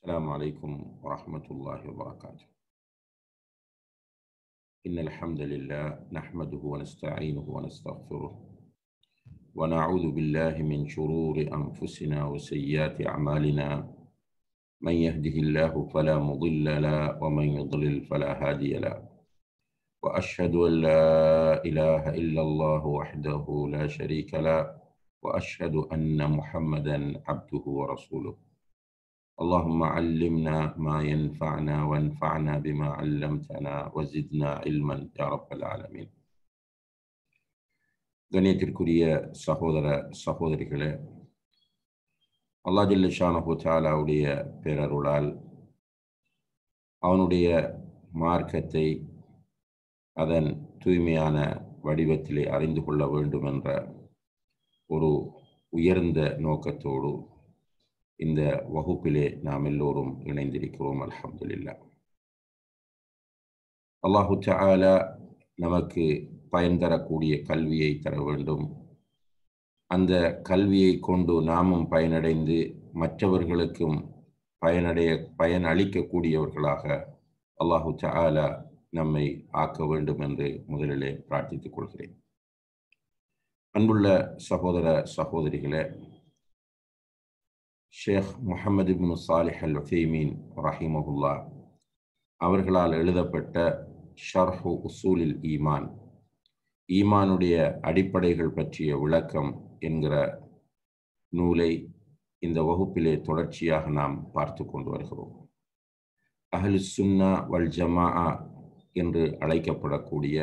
السلام عليكم ورحمة الله وبركاته إن الحمد لله نحمده ونستعينه ونستغفره ونعوذ بالله من شرور أنفسنا وسيئات أعمالنا من يهده الله فلا مضل له ومن يضلل فلا هادي له وأشهد أن لا إله إلا الله وحده لا شريك له وأشهد أن محمدا عبده ورسوله اللهم علمنا ما ينفعنا وانفعنا بما علمتنا وزدنا علما يا رب العالمين கண்ணியத்திற்குரிய சகோதர சகோதரிகளே அல்லா ஜில்ல ஷானஹு தாலாவுடைய பேரருளால் அவனுடைய மார்க்கத்தை அதன் தூய்மையான வடிவத்திலே அறிந்து கொள்ள வேண்டும் என்ற ஒரு உயர்ந்த நோக்கத்தோடு இந்த வகுப்பிலே நாம் எல்லோரும் இணைந்திருக்கிறோம் அல்ஹம்துலில்லா அல்லாஹு தாலா நமக்கு பயன் தரக்கூடிய கல்வியை தர வேண்டும் அந்த கல்வியை கொண்டு நாமும் பயனடைந்து மற்றவர்களுக்கும் பயனடைய பயன் அளிக்கக்கூடியவர்களாக அல்லாஹு தாலா நம்மை ஆக்க வேண்டும் என்று முதலிலே பிரார்த்தித்துக் கொள்கிறேன் அன்புள்ள சகோதர சகோதரிகளே ஷேக் முகமது இப்னு சாலிஹ் அல் உசைமீன் ரஹிமகுல்லா அவர்களால் எழுதப்பட்ட ஷர்ஹு உசூலில் ஈமான் ஈமானுடைய அடிப்படைகள் பற்றிய விளக்கம் என்கிற நூலை இந்த வகுப்பிலே தொடர்ச்சியாக நாம் பார்த்து கொண்டு வருகிறோம் அஹ்லு சுன்னா வல் ஜமா என்று அழைக்கப்படக்கூடிய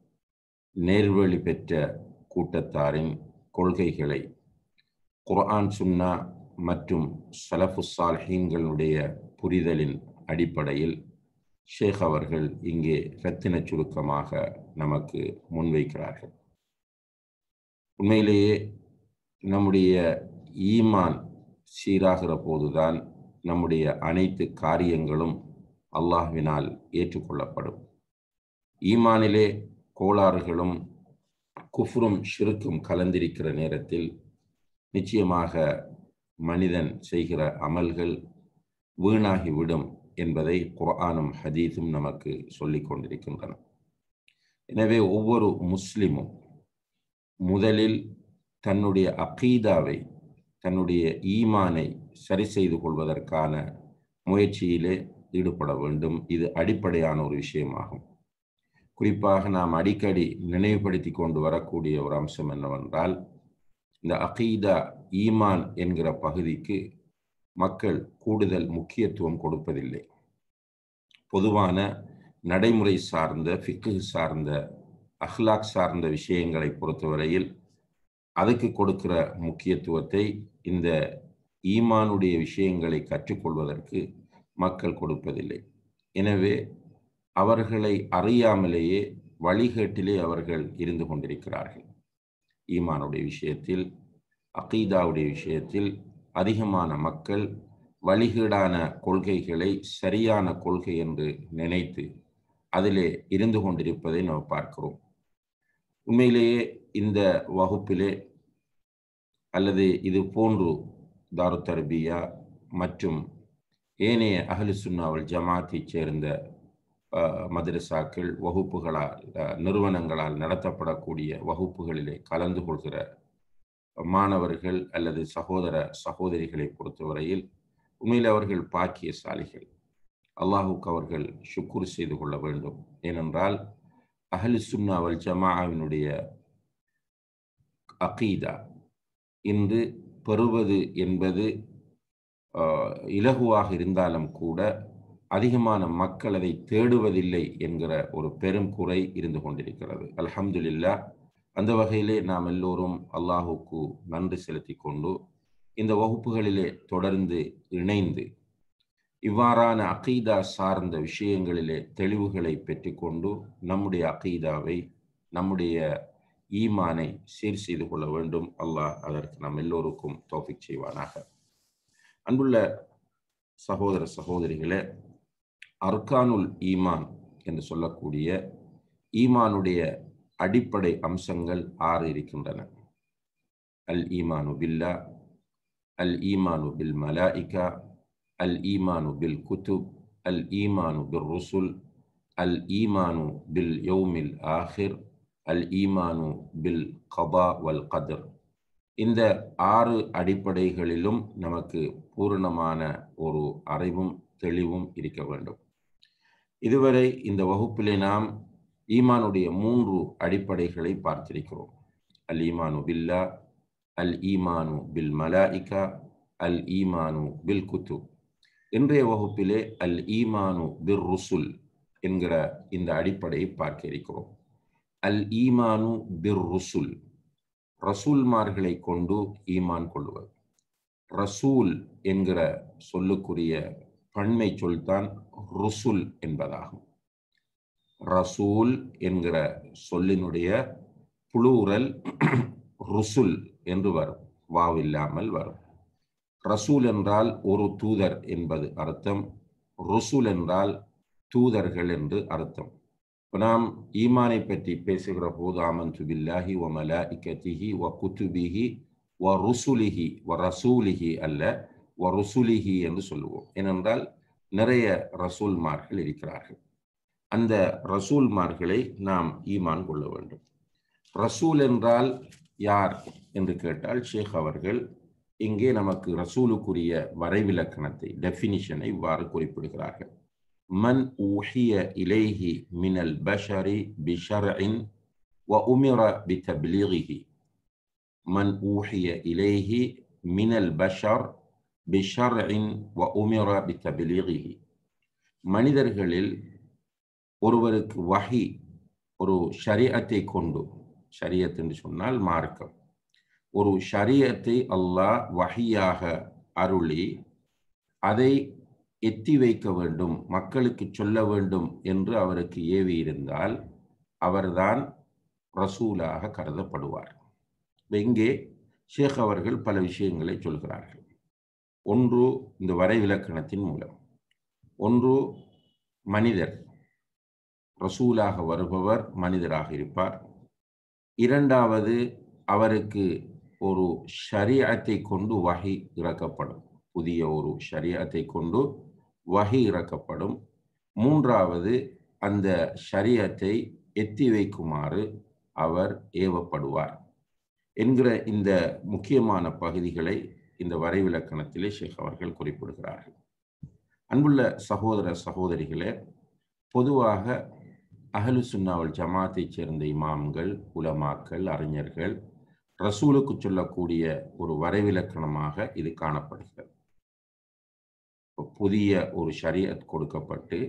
நேர்வழி பெற்ற கூட்டத்தாரின் கொள்கைகளை குர்ஆன் சுன்னா மற்றும் சலஃபு சால்ஹீன்களுடைய புரிதலின் அடிப்படையில் ஷேக் அவர்கள் இங்கே ரத்தின சுருக்கமாக நமக்கு முன்வைக்கிறார்கள் உண்மையிலேயே நம்முடைய ஈமான் சீராகிற போதுதான் நம்முடைய அனைத்து காரியங்களும் அல்லாஹ்வினால் ஏற்றுக்கொள்ளப்படும் ஈமானிலே கோளாறுகளும் குஃப்ரும் ஷிருக்கும் கலந்திருக்கிற நேரத்தில் நிச்சயமாக மனிதன் செய்கிற அமல்கள் வீணாகிவிடும் என்பதை குர்ஆனும் ஹதீஸும் நமக்கு சொல்லிக் கொண்டிருக்கின்றன எனவே ஒவ்வொரு முஸ்லிமும் முதலில் தன்னுடைய அகீதாவை தன்னுடைய ஈமானை சரி செய்து கொள்வதற்கான முயற்சியிலே ஈடுபட வேண்டும் இது அடிப்படையான ஒரு விஷயமாகும் குறிப்பாக நாம் அடிக்கடி நினைவுபடுத்தி கொண்டு வரக்கூடிய ஒரு அம்சம் என்னவென்றால் இந்த அகீதா ஈமான் என்கிற பகுதிக்கு மக்கள் கூடுதல் முக்கியத்துவம் கொடுப்பதில்லை பொதுவான நடைமுறை சார்ந்த ஃபிக்கு சார்ந்த அஹ்லாக் சார்ந்த விஷயங்களை பொறுத்தவரையில் அதுக்கு கொடுக்கிற முக்கியத்துவத்தை இந்த ஈமானுடைய விஷயங்களை கற்றுக்கொள்வதற்கு மக்கள் கொடுப்பதில்லை எனவே அவர்களை அறியாமலேயே வழிகேட்டிலே அவர்கள் இருந்து கொண்டிருக்கிறார்கள் ஈமானுடைய விஷயத்தில் அகீதாவுடைய விஷயத்தில் அதிகமான மக்கள் வழிகீடான கொள்கைகளை சரியான கொள்கை என்று நினைத்து அதிலே இருந்து கொண்டிருப்பதை நாம் பார்க்கிறோம் உண்மையிலேயே இந்த வகுப்பிலே அல்லது இது போன்று தாரு தர்பியா மற்றும் ஏனைய அகலு சுன்னாவல் ஜமாத்தை சேர்ந்த மதரசாக்கள் வகுப்புகளால் நிறுவனங்களால் நடத்தப்படக்கூடிய வகுப்புகளிலே கலந்து கொள்கிற மாணவர்கள் அல்லது சகோதர சகோதரிகளை பொறுத்தவரையில் உண்மையில் அவர்கள் பாக்கியசாலிகள் அல்லாஹுக்கு அவர்கள் சுக்குர் செய்து கொள்ள வேண்டும் ஏனென்றால் அஹலு சுன்னாவல் ஜமாவினுடைய அகீதா இன்று பெறுவது என்பது இலகுவாக இருந்தாலும் கூட அதிகமான மக்கள் அதை தேடுவதில்லை என்கிற ஒரு பெரும் குறை இருந்து கொண்டிருக்கிறது அல்ஹம்துலில்லா அந்த வகையிலே நாம் எல்லோரும் அல்லாஹுக்கு நன்றி செலுத்தி கொண்டு இந்த வகுப்புகளிலே தொடர்ந்து இணைந்து இவ்வாறான அகீதா சார்ந்த விஷயங்களிலே தெளிவுகளை பெற்றுக்கொண்டு நம்முடைய அகீதாவை நம்முடைய ஈமானை சீர் செய்து கொள்ள வேண்டும் அல்லாஹ் அதற்கு நம் எல்லோருக்கும் தோஃபிக் செய்வானாக அன்புள்ள சகோதர சகோதரிகளே அர்கானுல் ஈமான் என்று சொல்லக்கூடிய ஈமானுடைய அடிப்படை அம்சங்கள் ஆறு இருக்கின்றன அல் ஈமானு பில்லா அல் ஈமானு பில் மலாயிகா அல் ஈமானு பில் குத்துப் அல் ஈமானு பில் ருசுல் அல் ஈமானு பில் யௌமில் ஆஹிர் அல் ஈமானு பில் கபா வல் கதர் இந்த ஆறு அடிப்படைகளிலும் நமக்கு பூரணமான ஒரு அறிவும் தெளிவும் இருக்க வேண்டும் இதுவரை இந்த வகுப்பிலே நாம் ஈமானுடைய மூன்று அடிப்படைகளை பார்த்திருக்கிறோம் அல் ஈமானு பில்லா அல் ஈமானு பில் மலாயிகா அல் ஈமானு பில் குத்து இன்றைய வகுப்பிலே அல் ஈமானு பிர் ருசுல் என்கிற இந்த அடிப்படையை பார்க்க இருக்கிறோம் அல் ஈமானு பிர் ருசுல் ரசூல்மார்களை கொண்டு ஈமான் கொள்வது ரசூல் என்கிற சொல்லுக்குரிய பன்மை சொல்தான் ருசுல் என்பதாகும் ரசூல் என்கிற சொல்லினுடைய புளூரல் ருசுல் என்று வரும் வாவில்லாமல் வரும் ரசூல் என்றால் ஒரு தூதர் என்பது அர்த்தம் ருசுல் என்றால் தூதர்கள் என்று அர்த்தம் நாம் ஈமானை பற்றி பேசுகிற போது ஆமந்து பில்லாஹி வ மலாஇகதிஹி வ குத்துபிஹி வ ருசுலிஹி வ ரசூலிஹி அல்ல வ ருசுலிஹி என்று சொல்லுவோம் ஏனென்றால் நிறைய ரசூல்மார்கள் இருக்கிறார்கள் அந்த ரசூல்மார்களை நாம் ஈமான் கொள்ள வேண்டும் ரசூல் என்றால் யார் என்று கேட்டால் ஷேக் அவர்கள் இங்கே நமக்கு ரசூலுக்குரிய வரைவிலக்கணத்தை டெஃபினிஷனை இவ்வாறு குறிப்பிடுகிறார்கள் من أوحي إليه من البشر بشرع وأمر بتبليغه من أوحي إليه من البشر بشرع وأمر بتبليغه மனிதர்களில் ஒருவருக்கு வகி ஒரு ஷரியத்தை கொண்டு ஷரியத் என்று சொன்னால் மார்க்கம் ஒரு ஷரியத்தை அல்லாஹ் வகையாக அருளி அதை எத்தி வைக்க வேண்டும் மக்களுக்கு சொல்ல வேண்டும் என்று அவருக்கு ஏவி இருந்தால் அவர்தான் ரசூலாக கருதப்படுவார் இங்கே ஷேக் அவர்கள் பல விஷயங்களை சொல்கிறார்கள் ஒன்று இந்த வரைவிலக்கணத்தின் மூலம் ஒன்று மனிதர் ரசூலாக வருபவர் மனிதராக இருப்பார் இரண்டாவது அவருக்கு ஒரு ஷரியத்தை கொண்டு வகை இறக்கப்படும் புதிய ஒரு ஷரியத்தை கொண்டு வகை இறக்கப்படும் மூன்றாவது அந்த ஷரியத்தை எத்தி வைக்குமாறு அவர் ஏவப்படுவார் என்கிற இந்த முக்கியமான பகுதிகளை இந்த வரைவிலக்கணத்திலே ஷேக் அவர்கள் குறிப்பிடுகிறார்கள் அன்புள்ள சகோதர சகோதரிகளே பொதுவாக அகலு சுன்னாவல் ஜமாத்தைச் சேர்ந்த இமாம்கள் உலமாக்கள் அறிஞர்கள் ரசூலுக்கு சொல்லக்கூடிய ஒரு வரைவிலக்கணமாக இது காணப்படுகிறது புதிய ஒரு ஷரியத் கொடுக்கப்பட்டு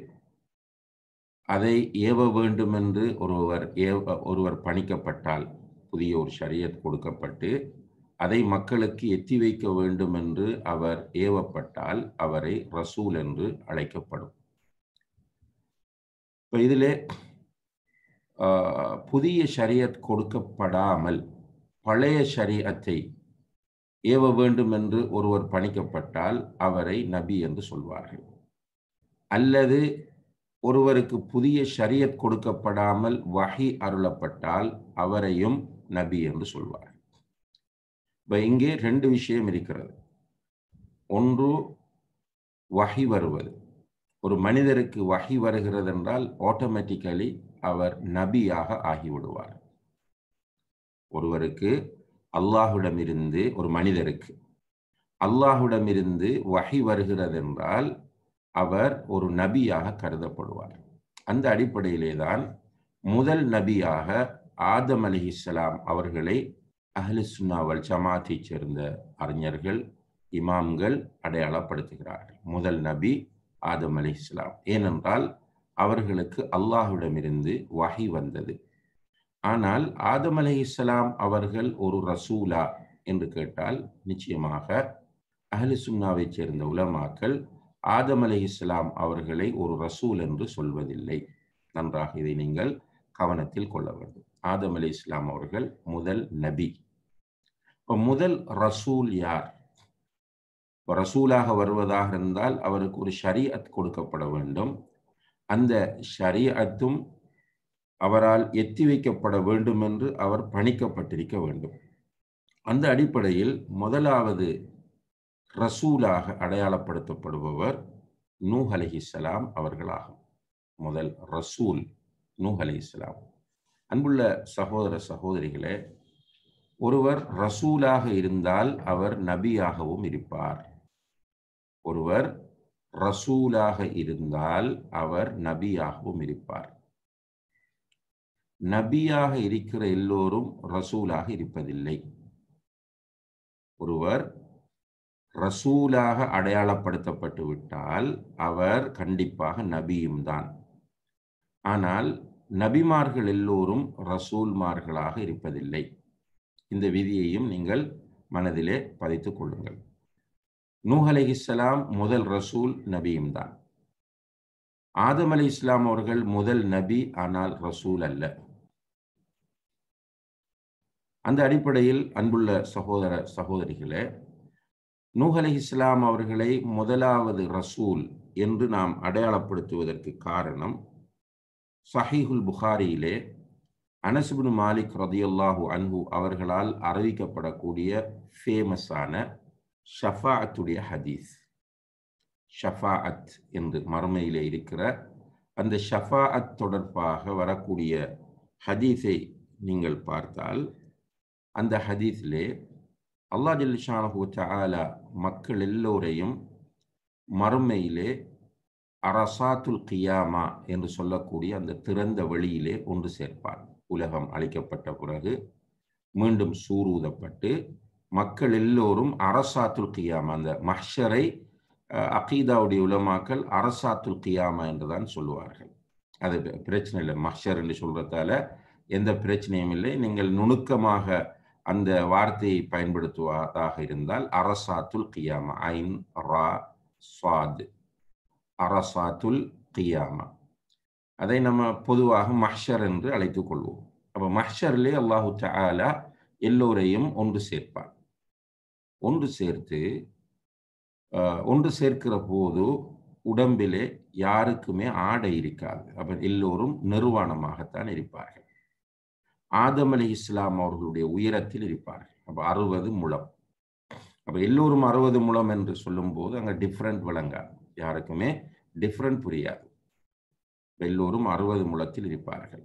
அதை ஏவ வேண்டும் என்று ஒருவர் ஏவ ஒருவர் பணிக்கப்பட்டால் புதிய ஒரு ஷரியத் கொடுக்கப்பட்டு அதை மக்களுக்கு எத்தி வைக்க வேண்டும் என்று அவர் ஏவப்பட்டால் அவரை ரசூல் என்று அழைக்கப்படும் இப்போ இதிலே புதிய ஷரியத் கொடுக்கப்படாமல் பழைய ஷரியத்தை ஏவ வேண்டும் என்று ஒருவர் பணிக்கப்பட்டால் அவரை நபி என்று சொல்வார்கள் அல்லது ஒருவருக்கு புதிய ஷரியத் கொடுக்கப்படாமல் வகி அருளப்பட்டால் அவரையும் நபி என்று சொல்வார்கள் இப்போ இங்கே ரெண்டு விஷயம் இருக்கிறது ஒன்று வகி வருவது ஒரு மனிதருக்கு வகி வருகிறது என்றால் ஆட்டோமேட்டிக்கலி அவர் நபியாக ஆகிவிடுவார் ஒருவருக்கு அல்லாஹுடமிருந்து ஒரு மனிதருக்கு அல்லாஹுடமிருந்து வகை வருகிறது என்றால் அவர் ஒரு நபியாக கருதப்படுவார் அந்த அடிப்படையிலே தான் முதல் நபியாக ஆதம் அலி இஸ்லாம் அவர்களை அஹ்லி சுன்னாவல் ஜமாத்தைச் சேர்ந்த அறிஞர்கள் இமாம்கள் அடையாளப்படுத்துகிறார்கள் முதல் நபி ஆதம் அலி இஸ்லாம் ஏனென்றால் அவர்களுக்கு அல்லாஹுடமிருந்து வகை வந்தது ஆனால் ஆதம் அலி இஸ்லாம் அவர்கள் ஒரு ரசூலா என்று கேட்டால் நிச்சயமாக அஹ்லி சுன்னாவைச் சேர்ந்த உலமாக்கள் ஆதம் அலி இஸ்லாம் அவர்களை ஒரு ரசூல் என்று சொல்வதில்லை நன்றாக இதை நீங்கள் கவனத்தில் கொள்ள வேண்டும் ஆதம் அலி இஸ்லாம் அவர்கள் முதல் நபி இப்போ முதல் ரசூல் யார் ரசூலாக வருவதாக இருந்தால் அவருக்கு ஒரு ஷரியத் கொடுக்கப்பட வேண்டும் அந்த ஷரியத்தும் அவரால் எத்தி வைக்கப்பட வேண்டும் என்று அவர் பணிக்கப்பட்டிருக்க வேண்டும் அந்த அடிப்படையில் முதலாவது ரசூலாக அடையாளப்படுத்தப்படுபவர் நூஹ் அலைஹிஸ்ஸலாம் அவர்களாகும் முதல் ரசூல் நூஹ் அலைஹிஸ்ஸலாம் அன்புள்ள சகோதர சகோதரிகளே ஒருவர் ரசூலாக இருந்தால் அவர் நபியாகவும் இருப்பார் ஒருவர் ரசூலாக இருந்தால் அவர் நபியாகவும் இருப்பார் நபியாக இருக்கிற எல்லோரும் ரசூலாக இருப்பதில்லை ஒருவர் ரசூலாக அடையாளப்படுத்தப்பட்டு விட்டால் அவர் கண்டிப்பாக நபியும் தான் ஆனால் நபிமார்கள் எல்லோரும் ரசூல்மார்களாக இருப்பதில்லை இந்த விதியையும் நீங்கள் மனதிலே பதித்துக் கொள்ளுங்கள் நூஹ் அலி இஸ்லாம் முதல் ரசூல் நபியும் தான் ஆதம் அலி இஸ்லாம் அவர்கள் முதல் நபி ஆனால் ரசூல் அல்ல அந்த அடிப்படையில் அன்புள்ள சகோதர சகோதரிகளே நூஹ் அலி இஸ்லாம் அவர்களை முதலாவது ரசூல் என்று நாம் அடையாளப்படுத்துவதற்கு காரணம் சஹீஹுல் புகாரியிலே அனசுபின் மாலிக் ரதியுல்லாஹு அன்ஹு அவர்களால் அறிவிக்கப்படக்கூடிய ஃபேமஸான ஷஃபாஅத்துடைய ஹதீஸ் ஷஃபாஅத் என்று மறுமையிலே இருக்கிற அந்த ஷஃபாஅத் தொடர்பாக வரக்கூடிய ஹதீஸை நீங்கள் பார்த்தால் அந்த ஹதீஸிலே அல்லா ஜல்லிஷானஹு தஆலா மக்கள் எல்லோரையும் மறுமையிலே அரசாத்துல் கியாமா என்று சொல்லக்கூடிய அந்த திறந்த வெளியிலே ஒன்று சேர்ப்பார் உலகம் அளிக்கப்பட்ட பிறகு மீண்டும் சூரூதப்பட்டு மக்கள் எல்லோரும் அரசாத்துல் கியாமா அந்த மஹ்ஷரை அகீதாவுடைய உலமாக்கள் அரசாத்துல் கியாமா என்றுதான் சொல்லுவார்கள் அது பிரச்சனை இல்லை மஹ்ஷர் என்று சொல்றதால எந்த பிரச்சனையும் இல்லை நீங்கள் நுணுக்கமாக அந்த வார்த்தையை பயன்படுத்துவதாக இருந்தால் அரசாத்துல் கியாமா ஐன் ரா சுவாத் அரசாத்துல் கியாமா அதை நம்ம பொதுவாக மஹ்ஷர் என்று அழைத்துக் கொள்வோம் அப்போ மஹ்ஷர்லே அல்லாஹு தாலா எல்லோரையும் ஒன்று சேர்ப்பார் ஒன்று சேர்த்து ஒன்று சேர்க்கிற போது உடம்பிலே யாருக்குமே ஆடை இருக்காது அப்ப எல்லோரும் நிர்வாணமாகத்தான் இருப்பார்கள் ஆதம் அலி இஸ்லாம் அவர்களுடைய உயரத்தில் இருப்பார்கள் அப்ப அறுபது முழம் அப்ப எல்லோரும் அறுபது முழம் என்று சொல்லும் போது அங்க டிஃப்ரெண்ட் விளங்காது யாருக்குமே டிஃப்ரெண்ட் புரியாது எல்லோரும் அறுபது முழத்தில் இருப்பார்கள்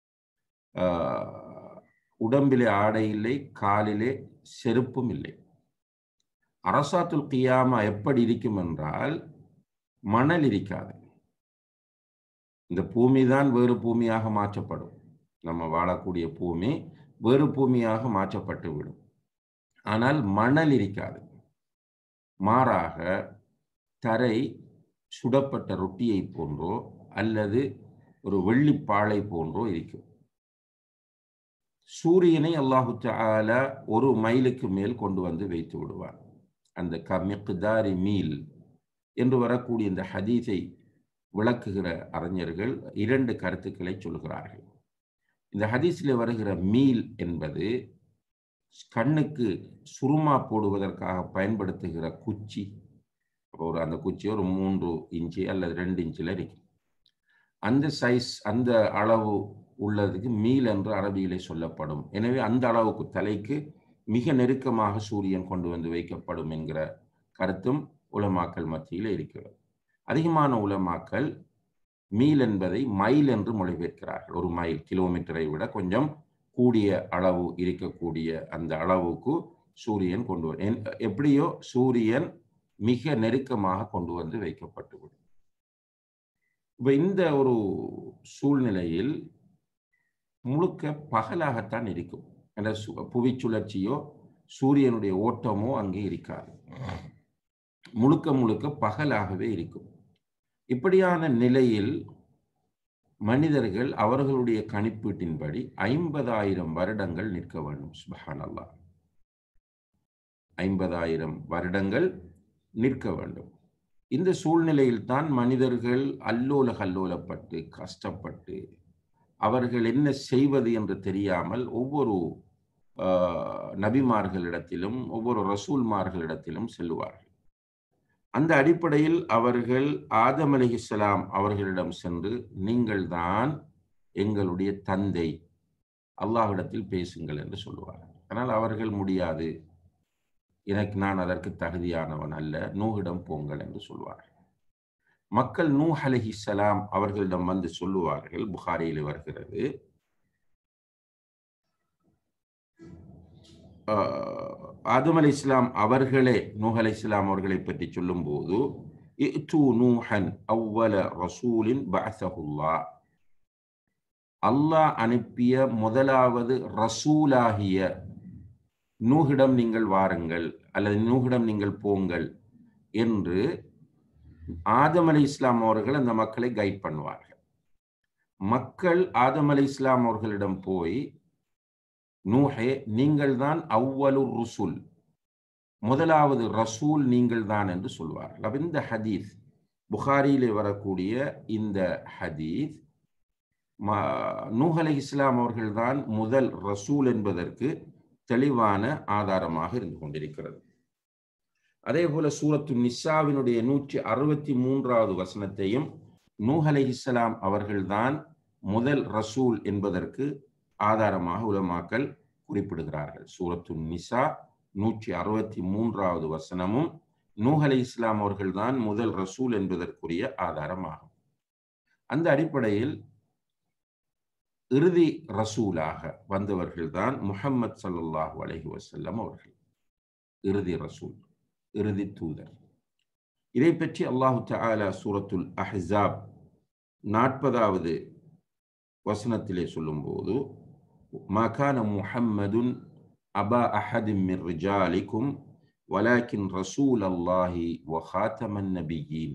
உடம்பிலே ஆடை இல்லை காலிலே செருப்பும் இல்லை அரசாத்துல் கியாமா எப்படி இருக்கும் என்றால் மணல் இருக்காது இந்த பூமி தான் வேறு பூமியாக மாற்றப்படும் நம்ம வாழக்கூடிய பூமி வேறு பூமியாக மாற்றப்பட்டு விடும் ஆனால் மணல் இருக்காது மாறாக தரை சுடப்பட்ட ரொட்டியை போன்றோ அல்லது ஒரு வெள்ளிப்பாளை போன்றோ இருக்கும் சூரியனை அல்லாஹு தாலா ஒரு மைலுக்கு மேல் கொண்டு வந்து வைத்து விடுவார் அந்த கமிக்தாரி மீல் என்று வரக்கூடிய இந்த ஹதீஸை விளக்குகிற அறிஞர்கள் இரண்டு கருத்துக்களை சொல்கிறார்கள் இந்த ஹதீஸில் வருகிற மீல் என்பது கண்ணுக்கு சுருமா போடுவதற்காக பயன்படுத்துகிற குச்சி ஒரு அந்த குச்சி ஒரு மூன்று இன்ச்சு அல்லது ரெண்டு இன்ச்சில் இருக்கும் அந்த சைஸ் அந்த அளவு உள்ளதுக்கு மீல் என்று அரபியிலே சொல்லப்படும் எனவே அந்த அளவுக்கு தலைக்கு மிக நெருக்கமாக சூரியன் கொண்டு வந்து வைக்கப்படும் என்கிற கருத்தும் உலமாக்கல் மத்தியில் இருக்கிறது அதிகமான உலமாக்கல் மீல் என்பதை மைல் என்று மொழிபெயர்க்கிறார்கள் ஒரு மைல் கிலோமீட்டரை விட கொஞ்சம் கூடிய அளவு இருக்கக்கூடிய அந்த அளவுக்கு சூரியன் கொண்டு வரும் எப்படியோ சூரியன் மிக நெருக்கமாக கொண்டு வந்து வைக்கப்பட்டுவிடும் இப்ப இந்த ஒரு சூழ்நிலையில் முழுக்க பகலாகத்தான் இருக்கும் என்ற புவி சுழற்சியோ சூரியனுடைய ஓட்டமோ அங்கே இருக்காது முழுக்க முழுக்க பகலாகவே இருக்கும் இப்படியான நிலையில் மனிதர்கள் அவர்களுடைய கணிப்பீட்டின்படி ஐம்பதாயிரம் வருடங்கள் நிற்க வேண்டும் சுபஹான் அல்லா ஐம்பதாயிரம் வருடங்கள் நிற்க வேண்டும் இந்த சூழ்நிலையில் தான் மனிதர்கள் அல்லோல கல்லோலப்பட்டு கஷ்டப்பட்டு அவர்கள் என்ன செய்வது என்று தெரியாமல் ஒவ்வொரு நபிமார்களிடத்திலும் ஒவ்வொரு ரசூல்மார்களிடத்திலும் செல்லுவார்கள் அந்த அடிப்படையில் அவர்கள் ஆதம் அலி இஸ்லாம் அவர்களிடம் சென்று நீங்கள் தான் எங்களுடைய தந்தை அல்லாஹ்விடத்தில் பேசுங்கள் என்று சொல்லுவார்கள் ஆனால் அவர்கள் முடியாது எனக்கு நான் அதற்கு தகுதியானவன் அல்ல நூகிடம் போங்கள் என்று சொல்வார்கள் மக்கள் நூ அலஹிசலாம் அவர்களிடம் வந்து சொல்லுவார்கள் புகாரியில் வருகிறது ஆதம் அலி இஸ்லாம் அவர்களே நூஹ் அலி இஸ்லாம் அவர்களை பற்றி சொல்லும்போது இத்து நூஹன் அவ்வல ரசூலின் பஅசஹுல்லா அல்லாஹ் அனுப்பிய முதலாவது ரசூலாகிய நூகிடம் நீங்கள் வாருங்கள் அல்லது நூகிடம் நீங்கள் போங்கள் என்று ஆதம் அலி இஸ்லாம் அவர்கள் அந்த மக்களை கைட் பண்ணுவார்கள் மக்கள் ஆதம் அலி இஸ்லாம் அவர்களிடம் போய் நூஹே நீங்கள் தான் அவ்வலு ருசுல் முதலாவது ரசூல் நீங்கள் தான் என்று சொல்வார்கள் அப்ப இந்த ஹதீஸ் புகாரியிலே வரக்கூடிய இந்த ஹதீஸ் நூஹ் அலி இஸ்லாம் அவர்கள்தான் முதல் ரசூல் என்பதற்கு தெளிவான ஆதாரமாக இருந்து கொண்டிருக்கிறது அதே போல சூரத்து நிசாவினுடைய நூற்றி அறுபத்தி மூன்றாவது வசனத்தையும் நூஹ் அலி இஸ்லாம் அவர்கள்தான் முதல் ரசூல் என்பதற்கு ஆதாரமாக உலமாக்கல் குறிப்பிடுகிறார்கள் சூரத்து நிசா நூற்றி அறுபத்தி மூன்றாவது வசனமும் நூஹ் அலி இஸ்லாம் அவர்கள்தான் முதல் ரசூல் என்பதற்குரிய ஆதாரமாகும் அந்த அடிப்படையில் இறுதி ரசூலாக வந்தவர்கள்தான் முஹம்மது சல்லாஹூ அலஹி வசல்லம் அவர்கள் இறுதி ரசூல் இறுதி தூதர் இதை பற்றி அல்லாஹு தாலா சூரத்துல் அஹ்சாப் நாற்பதாவது வசனத்திலே சொல்லும்போது மகான முஹம்மதுன் அபா அஹதிம் மிர் ரிஜாலிக்கும் வலாக்கின் ரசூல் அல்லாஹி வஹாத்தமன் நபியின்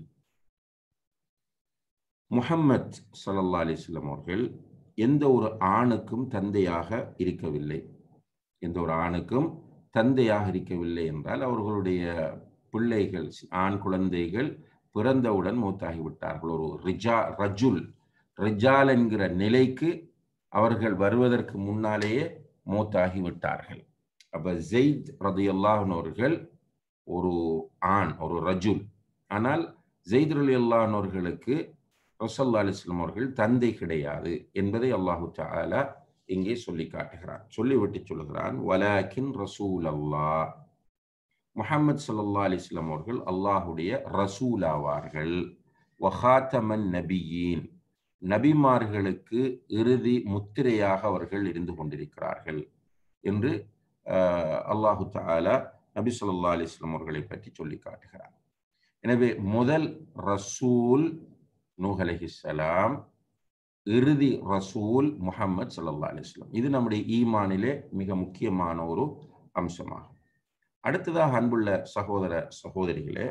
முஹம்மத் சல்லா அலிஸ்லாம் அவர்கள் எந்த ஒரு ஆணுக்கும் தந்தையாக இருக்கவில்லை எந்த ஒரு ஆணுக்கும் தந்தையாக இருக்கவில்லை என்றால் அவர்களுடைய பிள்ளைகள் ஆண் குழந்தைகள் பிறந்தவுடன் மூத்தாகி விட்டார்கள் ஒரு ரிஜா ரஜுல் ரிஜால் என்கிற நிலைக்கு அவர்கள் வருவதற்கு முன்னாலேயே மூத்தாகி விட்டார்கள் அப்ப ஜெயித் ரதையல்லாஹனவர்கள் ஒரு ஆண் ஒரு ரஜுல் ஆனால் ஜெயித் அலி அல்லாஹனவர்களுக்கு ரசல்லா அலிஸ்லாம் அவர்கள் தந்தை கிடையாது என்பதை அல்லாஹு தாலா இங்கே சொல்லி காட்டுகிறான் சொல்லிவிட்டு சொல்லுகிறான் வலாக்கின் ரசூல் அல்லாஹ் முஹம்மது சல்லா அலிஸ்லாம் அவர்கள் அல்லாஹுடைய ரசூல் ஆவார்கள் வஹாத்தமன் நபியின் நபிமார்களுக்கு இறுதி முத்திரையாக அவர்கள் இருந்து கொண்டிருக்கிறார்கள் என்று அல்லாஹு தாலா நபி சொல்லா அலிஸ்லாம் அவர்களை பற்றி சொல்லி காட்டுகிறார் எனவே முதல் ரசூல் நூஹ் அலஹிசலாம் இறுதி ரசூல் முஹம்மது சல்லா அலிஸ்லாம் இது நம்முடைய ஈமானிலே மிக முக்கியமான ஒரு அம்சமாகும் அடுத்ததாக அன்புள்ள சகோதர சகோதரிகளே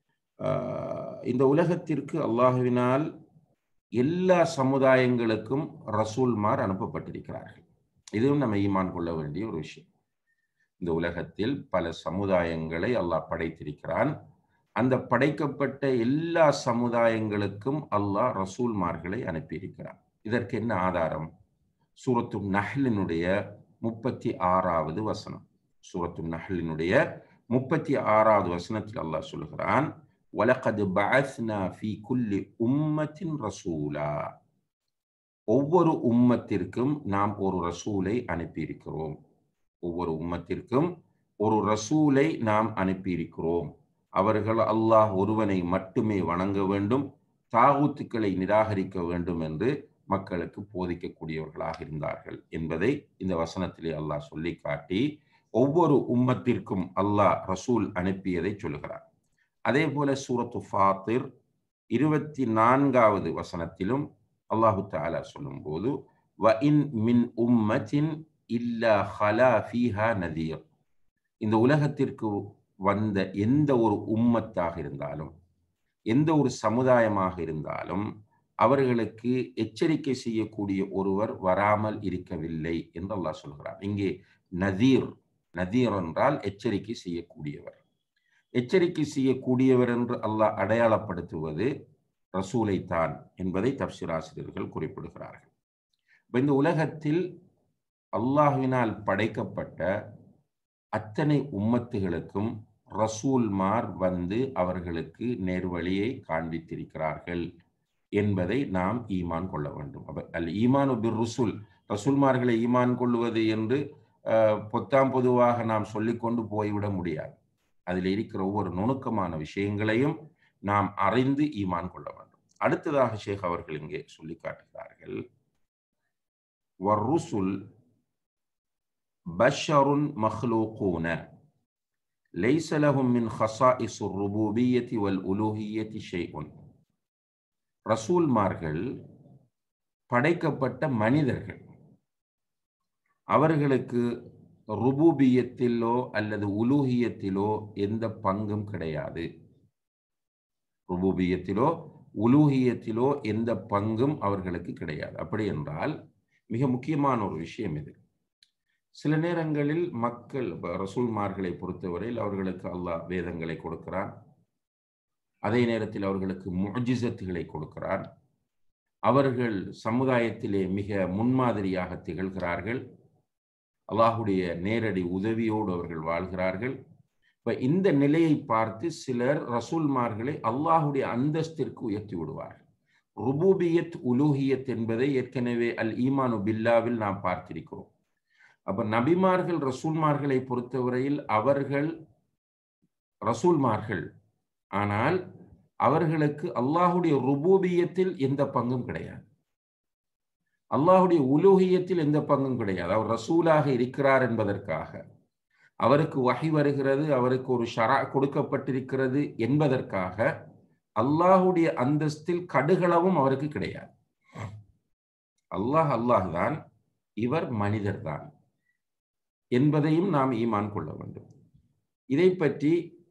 இந்த உலகத்திற்கு அல்லாஹுவினால் எல்லா சமுதாயங்களுக்கும் ரசூல்மார் அனுப்பப்பட்டிருக்கிறார்கள் இதுவும் நம்ம ஈமான் கொள்ள வேண்டிய ஒரு விஷயம் இந்த உலகத்தில் பல சமுதாயங்களை அல்லாஹ் படைத்திருக்கிறான் அந்த படைக்கப்பட்ட எல்லா சமுதாயங்களுக்கும் அல்லாஹ் ரசூல்மார்களை அனுப்பியிருக்கிறார் இதற்கு என்ன ஆதாரம் சூரத்து நஹ்லினுடைய முப்பத்தி ஆறாவது வசனம் சூரத்து நஹ்லினுடைய முப்பத்தி ஆறாவது வசனத்தில் அல்லாஹ் சொல்கிறான் وَلَقَدْ بَعَثْنَا فِي كُلِّ أُمَّةٍ رَسُولًا ஒவ்வொரு உம்மத்திற்கும் நாம் ஒரு ரசூலை அனுப்பியிருக்கிறோம் ஒவ்வொரு உம்மத்திற்கும் ஒரு ரசூலை நாம் அனுப்பியிருக்கிறோம் அவர்கள் அல்லாஹ் ஒருவனை மட்டுமே வணங்க வேண்டும் தாகூத்துக்களை நிராகரிக்க வேண்டும் என்று மக்களுக்கு போதிக்கக்கூடியவர்களாக இருந்தார்கள் என்பதை இந்த வசனத்திலே அல்லாஹ் சொல்லி காட்டி ஒவ்வொரு உம்மத்திற்கும் அல்லாஹ் ரசூல் அனுப்பியதை சொல்லுகிறார் அதே போல சூரத்து ஃபாத்திர் இருபத்தி நான்காவது வசனத்திலும் அல்லாஹு தாலா சொல்லும்போது வ இன் மின் உம்மத்தின் இல்லா ஹலா ஃபீஹா நதீர் இந்த உலகத்திற்கு வந்த எந்த ஒரு உம்மத்தாக இருந்தாலும் எந்த ஒரு சமுதாயமாக இருந்தாலும் அவர்களுக்கு எச்சரிக்கை செய்யக்கூடிய ஒருவர் வராமல் இருக்கவில்லை என்று அல்லாஹ் சொல்கிறார் இங்கே நதீர் நதீர் என்றால் எச்சரிக்கை செய்யக்கூடியவர் எச்சரிக்கை செய்யக்கூடியவர் என்று அல்லாஹ் அடையாளப்படுத்துவது ரசூலை தான் என்பதை தப்சிராசிரியர்கள் குறிப்பிடுகிறார்கள் இந்த உலகத்தில் அல்லாஹுவினால் படைக்கப்பட்ட அத்தனை உம்மத்துகளுக்கும் ரசூல்மார் வந்து அவர்களுக்கு நேர்வழியை காண்பித்திருக்கிறார்கள் என்பதை நாம் ஈமான் கொள்ள வேண்டும் அல் ஈமான் பிர் ருசுல் ரசூல்மார்களை ஈமான் கொள்வது என்று பொத்தாம் பொதுவாக நாம் சொல்லிக்கொண்டு போய்விட முடியாது அதில் இருக்கிற ஒவ்வொரு நுணுக்கமான விஷயங்களையும் நாம் அறிந்து ஈமான் கொள்ள வேண்டும் அடுத்ததாக ஷேக் அவர்கள் இங்கே சொல்லி காட்டுகிறார்கள் வர்ருசுல் பஷருன் மஹ்லூகூன ليس لهم من خصائص الربوبية والألوهية شيء ரசூல்மார்கள் படைக்கப்பட்ட மனிதர்கள் அவர்களுக்கு ருபூபியத்திலோ அல்லது உலூகியத்திலோ எந்த பங்கும் கிடையாது ருபூபியத்திலோ உலூகியத்திலோ எந்த பங்கும் அவர்களுக்கு கிடையாது அப்படி என்றால் மிக முக்கியமான ஒரு விஷயம் இது சில நேரங்களில் மக்கள் ரசூல்மார்களை பொறுத்தவரையில் அவர்களுக்கு அல்லாஹ் வேதங்களை கொடுக்கிறான் அதே நேரத்தில் அவர்களுக்கு முஜிசத்துகளை கொடுக்கிறான் அவர்கள் சமுதாயத்திலே மிக முன்மாதிரியாக திகழ்கிறார்கள் அல்லாஹுடைய நேரடி உதவியோடு அவர்கள் வாழ்கிறார்கள் இப்ப இந்த நிலையை பார்த்து சிலர் ரசூல்மார்களை அல்லாஹுடைய அந்தஸ்திற்கு உயர்த்தி விடுவார்கள் ருபூபியத் உலூஹியத் என்பதை ஏற்கனவே அல் ஈமானு பில்லாவில் நாம் பார்த்திருக்கிறோம் அப்ப நபிமார்கள் ரசூல்மார்களை பொறுத்தவரையில் அவர்கள் ரசூல்மார்கள் ஆனால் அவர்களுக்கு அல்லாஹுடைய ருபூபியத்தில் எந்த பங்கும் கிடையாது அல்லாஹுடைய உலூகியத்தில் எந்த பங்கும் கிடையாது அவர் ரசூலாக இருக்கிறார் என்பதற்காக அவருக்கு வகை வருகிறது அவருக்கு ஒரு ஷரா கொடுக்கப்பட்டிருக்கிறது என்பதற்காக அல்லாஹுடைய அந்தஸ்தில் கடுகளவும் அவருக்கு கிடையாது அல்லாஹ் அல்லாஹ் தான் இவர் மனிதர் தான் என்பதையும் நாம் ஈமான் கொள்ள வேண்டும் இதை பற்றி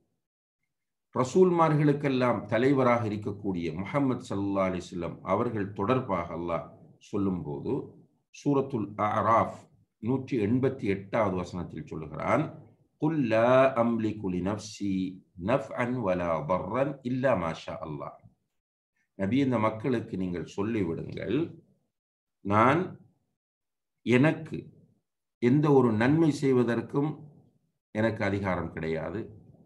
ரசூல்மார்களுக்கெல்லாம் தலைவராக இருக்கக்கூடிய முகமது சல்லா அலிஸ்லம் அவர்கள் தொடர்பாக அல்லாஹ் சொல்லும்போது சூரத்துல் அராஃப் நூற்றி எண்பத்தி எட்டாவது வசனத்தில் சொல்லுகிறான் قل لا أملك لنفسي نفعا ولا ضرا إلا ما شاء الله நபி இந்த மக்களுக்கு நீங்கள் சொல்லிவிடுங்கள் நான் எனக்கு எந்த ஒரு நன்மை செய்வதற்கும் எனக்கு அதிகாரம் கிடையாது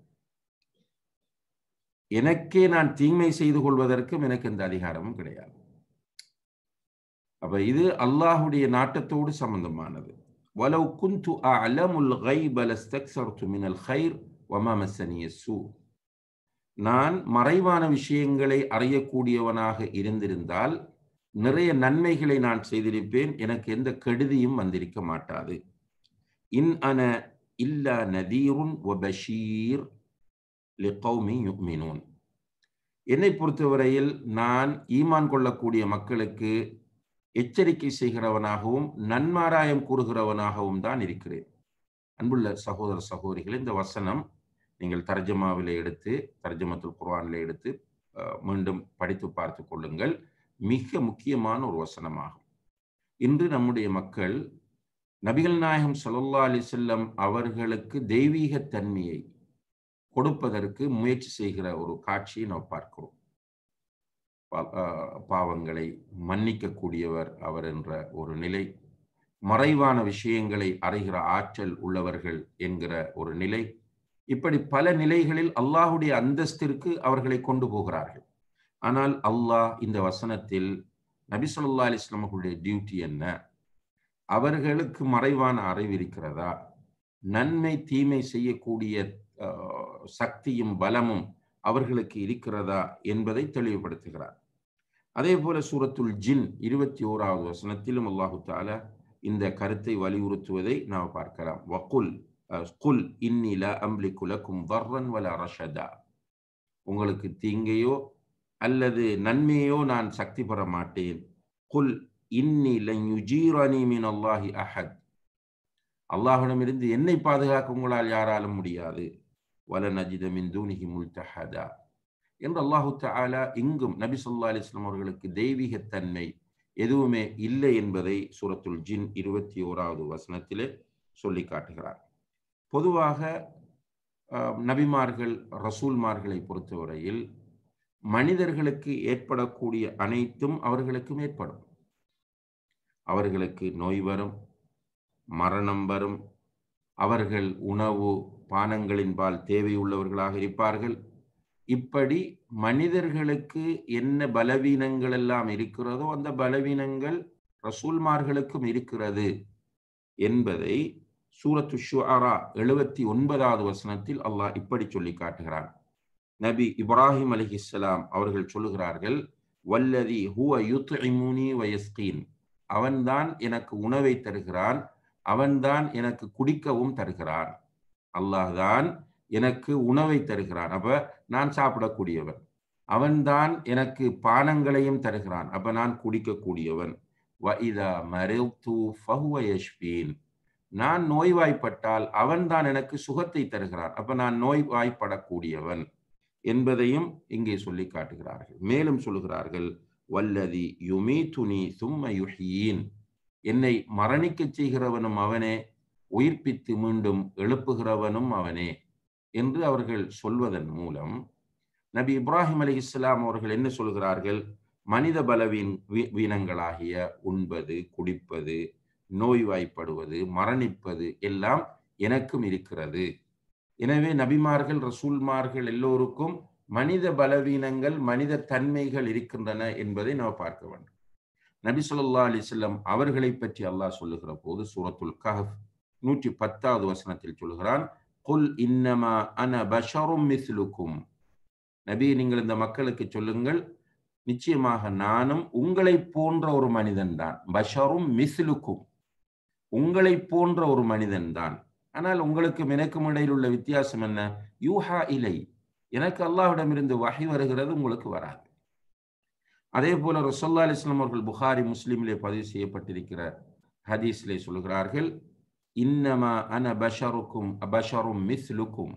எனக்கே நான் தீமை செய்து கொள்வதற்கும் எனக்கு எந்த அதிகாரமும் கிடையாது அப்ப இது அல்லாஹுடைய நாட்டத்தோடு சம்பந்தமானது ولو كنت أعلم الغيب لاستكثرت من الخير وما مسني السوء நான் மறைவான விஷயங்களை அறியக்கூடியவனாக இருந்திருந்தால் நிறைய நன்மைகளை நான் செய்திருப்பேன் எனக்கு எந்த கெடுதியும் வந்திருக்க மாட்டாது இன் அன இல்லா நதீருன் வபஷீர் லிகௌமி யுக்மினூன் என்னை பொறுத்தவரையில் நான் ஈமான் கொள்ளக்கூடிய மக்களுக்கு எச்சரிக்கை செய்கிறவனாகவும் நன்மாராயம் கூறுகிறவனாகவும் தான் இருக்கிறேன் அன்புள்ள சகோதர சகோதரிகள் இந்த வசனம் நீங்கள் தர்ஜமாவில் எடுத்து தர்ஜமத்துல் குர்ஆனில் எடுத்து மீண்டும் படித்து பார்த்து கொள்ளுங்கள் மிக முக்கியமான ஒரு வசனமாகும் இன்று நம்முடைய மக்கள் நபிகள் நாயகம் சல்லா அலி செல்லம் அவர்களுக்கு தெய்வீக தன்மையை கொடுப்பதற்கு முயற்சி செய்கிற ஒரு காட்சியை நாம் பார்க்கிறோம் பாவங்களை மன்னிக்கக்கூடியவர் அவர் என்ற ஒரு நிலை மறைவான விஷயங்களை அறிகிற ஆற்றல் உள்ளவர்கள் என்கிற ஒரு நிலை இப்படி பல நிலைகளில் அல்லாஹுடைய அந்தஸ்திற்கு அவர்களை கொண்டு போகிறார்கள் ஆனால் அல்லாஹ் இந்த வசனத்தில் நபி சொல்லா அலிஸ்லாமர்களுடைய டியூட்டி என்ன அவர்களுக்கு மறைவான அறிவு இருக்கிறதா நன்மை தீமை செய்யக்கூடிய சக்தியும் பலமும் அவர்களுக்கு இருக்கிறதா என்பதை தெளிவுபடுத்துகிறார் அதே போல சூரத்துல் ஜின் இருபத்தி ஓராவது வசனத்திலும் அல்லாஹு தாலா இந்த கருத்தை வலியுறுத்துவதை நாம் பார்க்கலாம் வகுல் குல் இன்னில அம்லி குலக்கும் வர்ரன் வல ரஷதா உங்களுக்கு தீங்கையோ அல்லது நன்மையோ நான் சக்தி பெற மாட்டேன் குல் இன்னி யுஜீரனி மின் அல்லாஹி அஹத் அல்லாஹிடமிருந்து என்னை பாதுகாக்க உங்களால் யாராலும் முடியாது வல நஜித மின் தூனிஹி முல்தஹதா என்று அல்லாஹு தாலா இங்கும் நபி சொல்லா அலிஸ்லாம் அவர்களுக்கு தெய்வீகத்தன்மை எதுவுமே இல்லை என்பதை சூரத்துல் ஜின் இருபத்தி ஓராவது வசனத்திலே சொல்லி காட்டுகிறார் பொதுவாக நபிமார்கள் ரசூல்மார்களை பொறுத்தவரையில் மனிதர்களுக்கு ஏற்படக்கூடிய அனைத்தும் அவர்களுக்கும் ஏற்படும் அவர்களுக்கு நோய் வரும் மரணம் வரும் அவர்கள் உணவு பானங்களின்பால் தேவையுள்ளவர்களாக இருப்பார்கள் இப்படி மனிதர்களுக்கு என்ன பலவீனங்கள் எல்லாம் இருக்கிறதோ அந்த பலவீனங்கள் ரசூல்மார்களுக்கும் இருக்கிறது என்பதை சூரத்து ஷுஅரா எழுபத்தி ஒன்பதாவது வசனத்தில் அல்லாஹ் இப்படி சொல்லி காட்டுகிறான் நபி இப்ராஹிம் அலிஹிஸ்லாம் அவர்கள் சொல்லுகிறார்கள் வல்லதி ஹுவ யுத்இமுனி வயஸ்கீன் அவன்தான் எனக்கு உணவை தருகிறான் அவன்தான் எனக்கு குடிக்கவும் தருகிறான் அல்லாஹ் தான் எனக்கு உணவை தருகிறான் அப்ப நான் சாப்பிடக்கூடியவன் அவன்தான் எனக்கு பானங்களையும் தருகிறான் அப்ப நான் குடிக்கக்கூடியவன் வஇதா மரித்து ஃபஹுவ யஷ்பீன் நான் நோய்வாய்ப்பட்டால் அவன்தான் எனக்கு சுகத்தை தருகிறான் அப்ப நான் நோய்வாய்ப்படக்கூடியவன் என்பதையும் இங்கே சொல்லி காட்டுகிறார்கள் மேலும் சொல்லுகிறார்கள் வல்லதி யுமீதுனி சும்ம யுஹியீன் என்னை மரணிக்கச் செய்கிறவனும் அவனே உயிர்ப்பித்து மீண்டும் எழுப்புகிறவனும் அவனே என்று அவர்கள் சொல்வதன் மூலம் நபி இப்ராஹிம் அலி இஸ்லாம் அவர்கள் என்ன சொல்கிறார்கள் மனித பலவீன் வீணங்களாகிய உண்பது குடிப்பது நோய்வாய்ப்படுவது மரணிப்பது எல்லாம் எனக்கும் இருக்கிறது எனவே நபிமார்கள் ரசூல்மார்கள் எல்லோருக்கும் மனித பலவீனங்கள் மனித தன்மைகள் இருக்கின்றன என்பதை நாம் பார்க்க வேண்டும் நபி சொல்லா அலிஸ்லம் அவர்களை பற்றி அல்லாஹ் சொல்லுகிற போது சூரத்துல் கஹப் நூற்றி பத்தாவது வசனத்தில் சொல்கிறான் குல் இன்னமா அன பஷரும் மிஸ்லுக்கும் நபி நீங்கள் இந்த மக்களுக்கு சொல்லுங்கள் நிச்சயமாக நானும் உங்களை போன்ற ஒரு மனிதன் தான் பஷரும் மிஸ்லுக்கும் உங்களை போன்ற ஒரு மனிதன் தான் ஆனால் உங்களுக்கும் எனக்கும் இடையில் உள்ள வித்தியாசம் என்ன யூஹா இலை எனக்கு அல்லாஹ்விடமிருந்து வகை வருகிறது உங்களுக்கு வராது அதே போல ரசோல்லா அலிஸ்லாம் அவர்கள் புகாரி முஸ்லீமிலே பதிவு செய்யப்பட்டிருக்கிற ஹதீஸ்லே சொல்கிறார்கள் இன்னமா அன பஷருக்கும் அபஷரும் மிஸ்லுக்கும்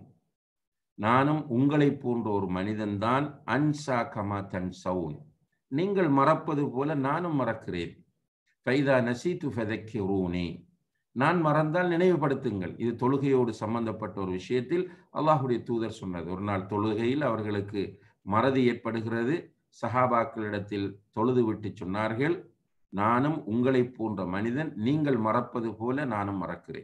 நானும் உங்களை போன்ற ஒரு மனிதன்தான் அன்சா கமா தன் சவுன் நீங்கள் மறப்பது போல நானும் மறக்கிறேன் ஃபைதா நசீத்து ஃபெதக்கிரூனே நான் மறந்தால் நினைவுபடுத்துங்கள் இது தொழுகையோடு சம்பந்தப்பட்ட ஒரு விஷயத்தில் அல்லாஹுடைய தூதர் சொன்னது ஒரு நாள் தொழுகையில் அவர்களுக்கு மறதி ஏற்படுகிறது சஹாபாக்களிடத்தில் தொழுது விட்டு சொன்னார்கள் நானும் உங்களை போன்ற மனிதன் நீங்கள் மறப்பது போல நானும் மறக்கிறேன்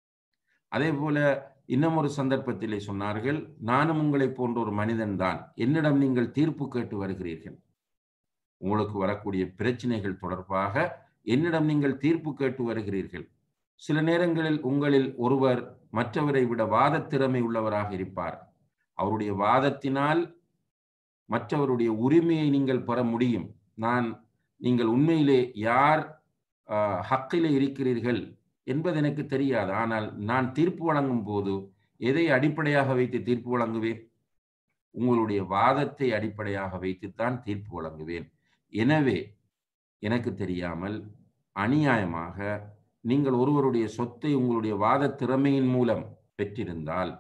அதே போல இன்னும் ஒரு சந்தர்ப்பத்திலே சொன்னார்கள் நானும் உங்களை போன்ற ஒரு மனிதன் தான் என்னிடம் நீங்கள் தீர்ப்பு கேட்டு வருகிறீர்கள் உங்களுக்கு வரக்கூடிய பிரச்சனைகள் தொடர்பாக என்னிடம் நீங்கள் தீர்ப்பு கேட்டு வருகிறீர்கள் சில நேரங்களில் உங்களில் ஒருவர் மற்றவரை விட வாத திறமை உள்ளவராக இருப்பார் அவருடைய வாதத்தினால் மற்றவருடைய உரிமையை நீங்கள் பெற முடியும் நான் நீங்கள் உண்மையிலே யார் ஹக்கிலே இருக்கிறீர்கள் என்பது எனக்கு தெரியாது ஆனால் நான் தீர்ப்பு வழங்கும் போது எதை அடிப்படையாக வைத்து தீர்ப்பு வழங்குவேன் உங்களுடைய வாதத்தை அடிப்படையாக வைத்துத்தான் தீர்ப்பு வழங்குவேன் எனவே எனக்கு தெரியாமல் அநியாயமாக நீங்கள் ஒருவருடைய சொத்தை உங்களுடைய வாத திறமையின் மூலம் பெற்றிருந்தால்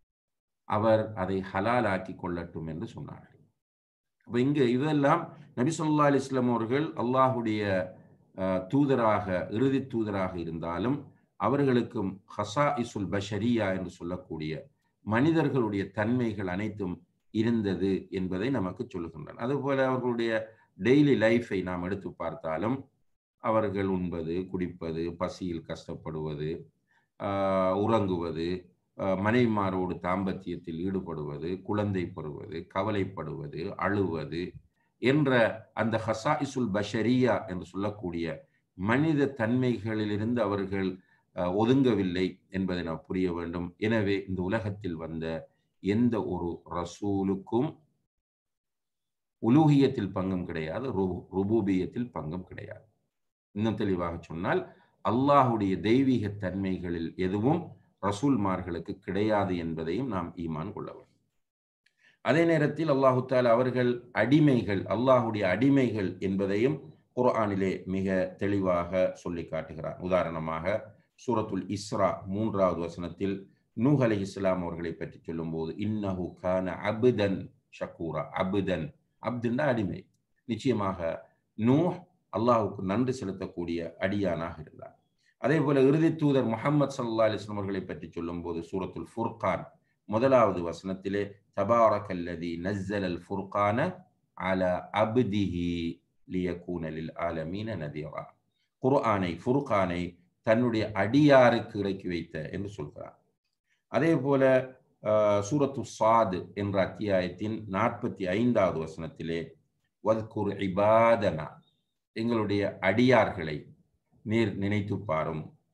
அவர் அதை ஹலால் ஆக்கி கொள்ளட்டும் என்று சொன்னார்கள் அப்ப இங்கு இதெல்லாம் நபி சொல்லா அலிஸ்லாம் அவர்கள் அல்லாஹுடைய தூதராக இறுதி தூதராக இருந்தாலும் அவர்களுக்கும் ஹசா இசுல் பஷரியா என்று சொல்லக்கூடிய மனிதர்களுடைய தன்மைகள் அனைத்தும் இருந்தது என்பதை நமக்கு சொல்லுகின்றன அதுபோல அவர்களுடைய டெய்லி லைஃபை நாம் எடுத்து பார்த்தாலும் அவர்கள் உண்பது குடிப்பது பசியில் கஷ்டப்படுவது உறங்குவது மனைவிமாரோடு தாம்பத்தியத்தில் ஈடுபடுவது குழந்தை பெறுவது கவலைப்படுவது அழுவது என்ற அந்த ஹசாஇசுல் பஷரியா என்று சொல்லக்கூடிய மனித தன்மைகளிலிருந்து அவர்கள் ஒதுங்கவில்லை என்பதை நாம் புரிய வேண்டும் எனவே இந்த உலகத்தில் வந்த எந்த ஒரு ரசூலுக்கும் உலூகியத்தில் பங்கும் கிடையாது ருபூபியத்தில் பங்கும் கிடையாது இன்னும் தெளிவாக சொன்னால் அல்லாஹுடைய தெய்வீக தன்மைகளில் எதுவும் ரசூல்மார்களுக்கு கிடையாது என்பதையும் நாம் ஈமான் கொள்ள வேண்டும் அதே நேரத்தில் அல்லாஹு தாலா அவர்கள் அடிமைகள் அல்லாஹுடைய அடிமைகள் என்பதையும் குர்ஆனிலே மிக தெளிவாக சொல்லி காட்டுகிறார் உதாரணமாக சூரத்துல் இஸ்ரா மூன்றாவது வசனத்தில் நூஹ் அலி இஸ்லாம் அவர்களை பற்றி சொல்லும்போது இன்னஹு கான அபுதன் ஷக்கூரா அபுதன் அப்துன்னா அடிமை நிச்சயமாக நூஹ் அல்லாஹுக்கு நன்றி செலுத்தக்கூடிய அடியானாக இருந்தார் அதே போல இறுதி தூதர் முகமது சல்லா அலிஸ்லாம் அவர்களை பற்றி சொல்லும்போது சூரத்துல் ஃபுர்கான் முதலாவது வசனத்திலே தபாரக்கல்லதி நஸ்ஸல் அல் ஃபுர்கான அல அப்திஹி லியகூன லில் ஆலமீன நதிரா குர்ஆனை ஃபுர்கானை தன்னுடைய அடியாருக்கு இறக்கி வைத்த என்று சொல்கிறார் அதே போல சூரத்து சாத் என்ற அத்தியாயத்தின் நாற்பத்தி ஐந்தாவது வசனத்திலே வத்குர் இபாதனா எங்களுடைய அடியார்களை நீர் நினைத்து பாரும்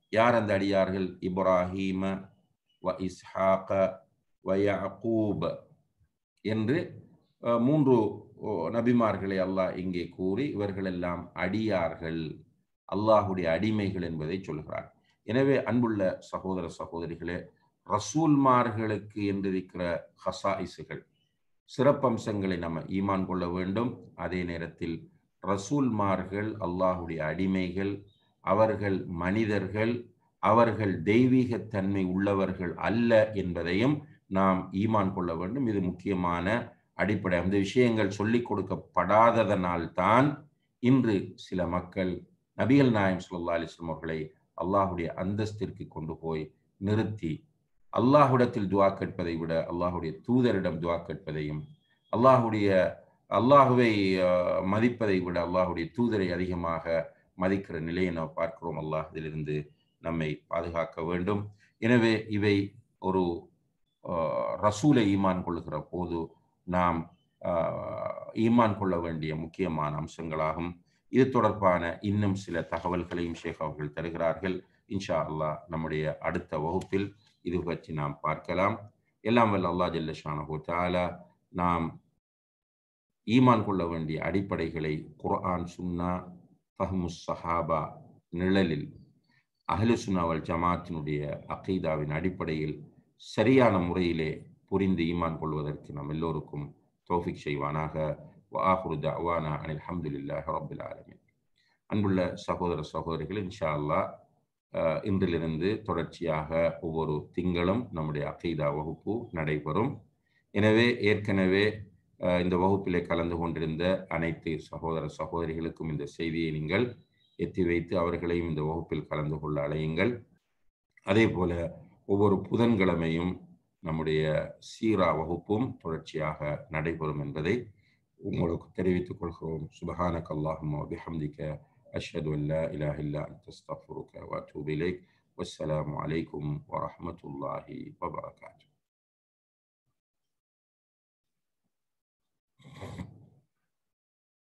யார் அந்த அடியார்கள் இப்ராஹீம வ இஸ்ஹாக வ யஅகூப் என்று அஹ், மூன்று ஓ, நபிமார்களை அல்லாஹ் இங்கே கூறி இவர்களெல்லாம் அடியார்கள் அல்லாஹுடைய அடிமைகள் என்பதை சொல்கிறார் எனவே அன்புள்ள சகோதர சகோதரிகளே ரசூல்மார்களுக்கு என்றிருக்கிற ஹசாயிசுகள் சிறப்பம்சங்களை நம்ம ஈமான் கொள்ள வேண்டும் அதே நேரத்தில் ரசூல்மார்கள் அல்லாஹுடைய அடிமைகள் அவர்கள் மனிதர்கள் அவர்கள் தெய்வீகத்தன்மை உள்ளவர்கள் அல்ல என்பதையும் நாம் ஈமான் கொள்ள வேண்டும் இது முக்கியமான அடிப்படை அந்த விஷயங்கள் சொல்லிக் கொடுக்கப்படாததனால் தான் இன்று சில மக்கள் நபிகள் நாயம் ஸல்லல்லாஹு அலைஹி வஸல்லம் அவர்களை அல்லாஹுடைய அந்தஸ்திற்கு கொண்டு போய் நிறுத்தி அல்லாஹ்விடத்தில் துவா கேட்பதை விட அல்லாஹுடைய தூதரிடம் துவா கேட்பதையும் அல்லாஹுடைய அல்லாஹுவை அஹ், மதிப்பதை விட அல்லாஹுடைய தூதரை அதிகமாக மதிக்கிற நிலையை நாம் பார்க்கிறோம் அல்லாஹ் இதிலிருந்து நம்மை பாதுகாக்க வேண்டும் எனவே இவை ஒரு அஹ், ரசூலை ஈமான் கொள்ளுகிற போது நாம் அஹ், ஈமான் கொள்ள வேண்டிய முக்கியமான அம்சங்களாகும் இது தொடர்பான இன்னும் சில தகவல்களையும் ஷேக் அவர்கள் தருகிறார்கள் இன்ஷா அல்லாஹ் நம்முடைய அடுத்த வகுப்பில் இது பற்றி நாம் பார்க்கலாம் எல்லாம் வல்ல அல்லாஹ் ஜல்ல ஷானஹு தஆலா நாம் ஈமான் கொள்ள வேண்டிய அடிப்படைகளை குர்ஆன் சுன்னா ஃபஹ்முஸ் சஹாபா நிழலில் அஹ்லு சுன்னா வல் ஜமாத்தினுடைய அகீதாவின் அடிப்படையில் சரியான முறையிலே புரிந்து ஈமான் கொள்வதற்கு நாம் எல்லோருக்கும் தௌஃபிக் செய்வானாக வஆஹிரு தஅவானா அனில் ஹம்துலில்லாஹி ரப்பில் ஆலமீன் அன்புள்ள சகோதர சகோதரிகள் இன்ஷா அல்லாஹ் அஹ், இன்றிலிருந்து தொடர்ச்சியாக ஒவ்வொரு திங்களும் நம்முடைய அகீதா வகுப்பு நடைபெறும் எனவே ஏற்கனவே அஹ், இந்த வகுப்பிலே கலந்து கொண்டிருந்த அனைத்து சகோதர சகோதரிகளுக்கும் இந்த செய்தியை நீங்கள் எத்தி வைத்து அவர்களையும் இந்த வகுப்பில் கலந்து கொள்ள அழையுங்கள் அதே போல ஒவ்வொரு புதன்கிழமையும் நம்முடைய சீரா வகுப்பும் தொடர்ச்சியாக நடைபெறும் என்பதை உங்களுக்கு தெரிவித்துக் கொள்கிறோம் சுபஹானக் அல்லாஹும்ம பிஹம்திக அஷ்ஹது அன் லா இலாஹ இல்லா அன்த அஸ்தக்ஃபிருக வ அத்தூபு இலைக் வஸ்ஸலாமு அலைக்கும் வரஹ்மத்துல்லாஹி வபரகாத்துஹு